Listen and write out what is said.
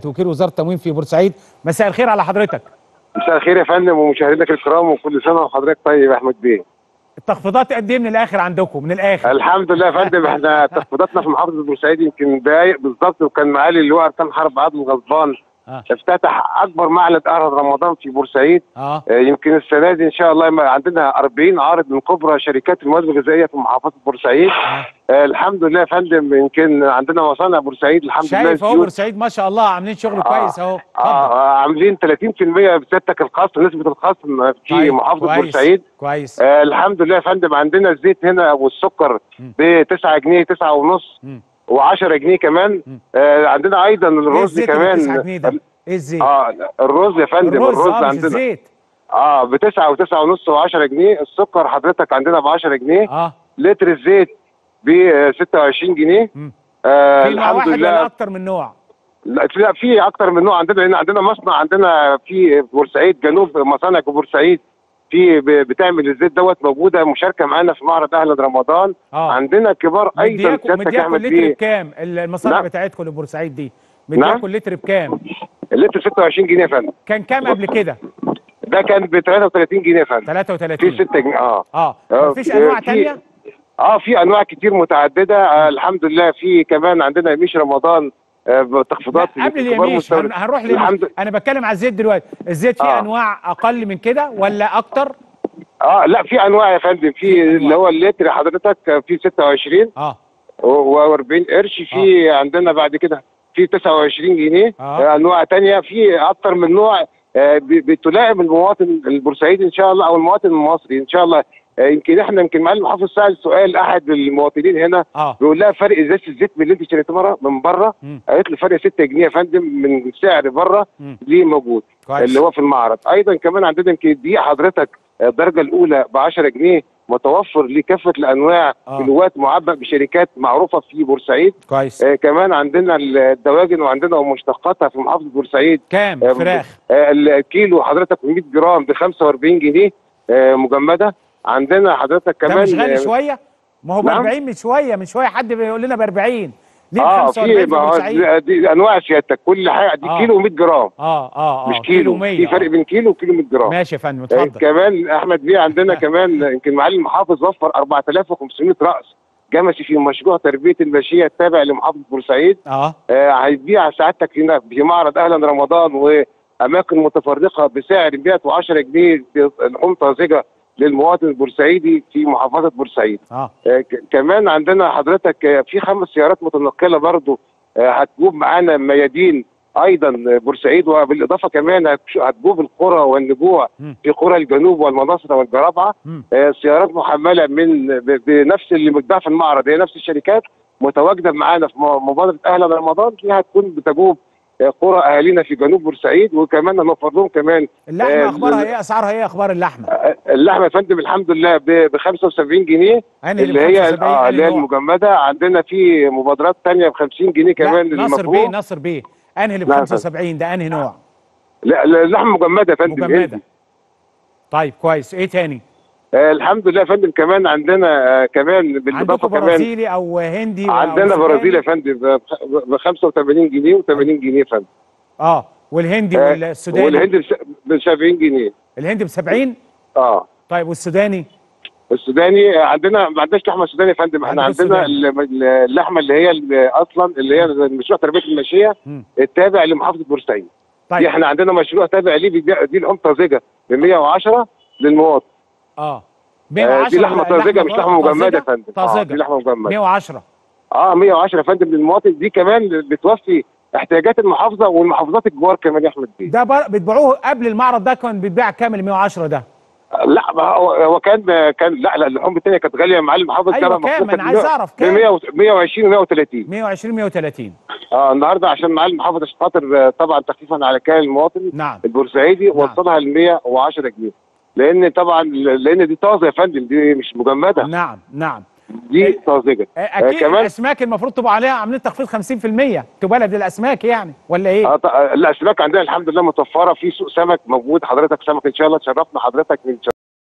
وكيل وزاره التموين في بورسعيد مساء الخير على حضرتك مساء الخير يا فندم ومشاهدينك الكرام وكل سنه وحضرتك طيب يا احمد بيه التخفيضات قد ايه من الاخر عندكم من الاخر الحمد لله يا فندم احنا تخفيضاتنا في محافظه بورسعيد يمكن دقايق بالظبط وكان معالي اللواء اركان حرب عدل غضبان آه. افتتح اكبر معرض اهرب رمضان في بورسعيد اه آه، يمكن السنه دي ان شاء الله ما- عندنا 40 عارض من كبرى شركات المواد الغذائيه في محافظه بورسعيد آه. آه، الحمد لله يا فندم يمكن عندنا مصانع بورسعيد الحمد لله شايف اهو الزيوت. بورسعيد ما شاء الله عاملين شغل كويس اهو اتفضل آه عاملين 30% بسيادتك الخصم نسبه الخصم في طيب، محافظه كويس، بورسعيد كويس آه الحمد لله يا فندم عندنا الزيت هنا والسكر ب 9 جنيه 9 ونص مم. و10 جنيه كمان آه عندنا ايضا ايه الرز الزيت اللي كمان 9 جنيه ده ايه الزيت اه الرز يا فندم الرز الرز, اه مش عندنا الزيت اه ب 9 و9 ونص و10 جنيه السكر حضرتك عندنا ب 10 جنيه اه لتر الزيت ب 26 جنيه مم. آه في نوع الحمد واحد ولا لله اكتر من نوع لا في- لا في اكتر من نوع عندنا لان عندنا مصنع عندنا في بورسعيد جنوب مصانع في بورسعيد في ب- بتعمل الزيت دوت موجوده مشاركه معانا في معرض اهل رمضان اه عندنا كبار ايضا مدياكم سيادتك يا مدياكم احمد لتر بيه بكام المصانع نعم. بتاعتكم لبورسعيد دي نعم. مدياكم لتر بكام اللتر 26 جنيه يا فندم كان كام قبل كده ده كان ب 33 جنيه يا فندم في 33 6 جنيه اه اه آه، مفيش في- انواع في- تانية اه في انواع كتير متعدده آه الحمد لله في كمان عندنا يميش رمضان آه لا بتخفيضات قبل كبار اليميش مستورد. هن- هنروح لليميش الحمد انا بتكلم على الزيت دلوقتي الزيت فيه آه. انواع اقل من كده ولا اكتر اه لا في انواع يا فندم في في أنواع. اللي هو اللتر حضرتك في 26 اه و40 قرش في عندنا بعد كده في 29 جنيه آه. آه. انواع تانية في اكتر من نوع آه، ب- بتلائم المواطن البورسعيدي ان شاء الله او المواطن المصري ان شاء الله آه، يمكن احنا يمكن معالي المحافظ سال سؤال احد المواطنين هنا اه بيقول لها فرق ازازه الزيت من اللي انت اشتريته مره من بره مم. قالت له فرق 6 جنيه يا فندم من سعر بره مم. ليه موجود كويس. اللي هو في المعرض ايضا كمان عندنا يمكن الدقيق حضرتك آه، الدرجه الاولى ب 10 جنيه متوفر لكافه الانواع آه. كيلوات معبأ بشركات معروفه في بورسعيد كويس آه كمان عندنا الدواجن وعندنا مشتقاتها في محافظه بورسعيد كام آه، فراخ آه الكيلو حضرتك 100 جرام ب 45 جنيه آه مجمده عندنا حضرتك ده كمان مش غالي آه، شويه ما هو ب نعم. 40 من شويه من شويه حد بيقول لنا ب 40 ليه ب اه 45 في في ما هو بورسعيد دي, دي انواع سيادتك كل حاجه دي آه. كيلو و100 جرام اه اه اه مش كيلو, 100 في فرق آه. بين كيلو وكيلو 100 جرام ماشي يا فندم آه، اتفضل كمان احمد بيه عندنا كمان يمكن معالي المحافظ وفر 4500 راس جمسي في مشروع تربيه الماشيه التابع لمحافظه بورسعيد اه آه، هيبيع سعادتك هنا في معرض اهلا رمضان واماكن متفرقه بسعر 110 جنيه لحوم طازجه للمواطن البورسعيدي في محافظه بورسعيد. اه آه، ك- كمان عندنا حضرتك آه، في خمس سيارات متنقله برضو آه، هتجوب معانا ميادين ايضا بورسعيد وبالاضافه كمان هتش- هتجوب القرى والنجوع مم. في قرى الجنوب والمناصره والجرابعه مم. آه، سيارات محمله من ب- بنفس اللي متباع في المعرض هي نفس الشركات متواجده معانا في م- مبادره اهلا رمضان دي هتكون بتجوب آه، قرى اهالينا في جنوب بورسعيد وكمان هنوفر لهم كمان اللحمه آه، اخبارها ال- ايه اسعارها ايه اخبار اللحمه آه، اللحمه يا فندم الحمد لله ب 75 جنيه انهي اللي هي 75 اه اللي هي أنهي نوع؟ المجمده عندنا في مبادرات تانية ب 50 جنيه كمان لا ناصر بيه للمفروض ناصر بيه انهي اللي ب نعم. 75 ده انهي نوع لا لا، اللحمه مجمده يا فندم مجمده هندي. طيب كويس ايه تاني آه الحمد لله يا فندم كمان عندنا آه كمان بالاضافه عندكم كمان برازيلي او هندي أو عندنا سوداني؟ برازيل يا فندم ب 85 جنيه و80 جنيه يا فندم اه والهندي آه، والسوداني والهند ب 70 جنيه الهندي ب 70 اه طيب والسوداني السوداني آه، عندنا ما عندناش لحمه سوداني يا فندم احنا عندكم عندنا سوداني. ال- اللحمه اللي هي ال- اصلا اللي هي مشروع تربيه الماشيه مم. التابع لمحافظه بورسعيد دي طيب احنا عندنا مشروع تابع ليه بيبيع دي لحوم طازجه ب 110 للمواطن اه آه، 110 دي لحمه طازجه مش لحمه مجمده يا فندم اه دي طازجه لحمه مجمده 110 اه 110 يا فندم للمواطن دي كمان بتوفي احتياجات المحافظه والمحافظات الجوار كمان يا احمد بيه ده بر- بتبيعوه قبل المعرض ده كان بيتباع كام ال 110 ده لا ما هو هو كان كان لا لا اللحوم الثانيه كانت غاليه يا معلم محافظ أيوة، كان كام؟ مخصوص أنا عايز أعرف ب كام؟ 100 120 و130 120 130 اه النهارده عشان معالي المحافظ عشان خاطر آه، طبعا تخفيفا على كان المواطن نعم البورسعيدي نعم. وصلها ل 110 جنيه لان طبعا لان دي طازه يا فندم دي مش مجمده نعم نعم دي طازجه آه، اكيد كمان- الاسماك المفروض تبقى عليها عاملين تخفيض 50% تبلد الاسماك يعني ولا ايه اه ط- الاسماك عندنا الحمد لله متوفره في سوق سمك موجود حضرتك سمك ان شاء الله تشرفنا حضرتك من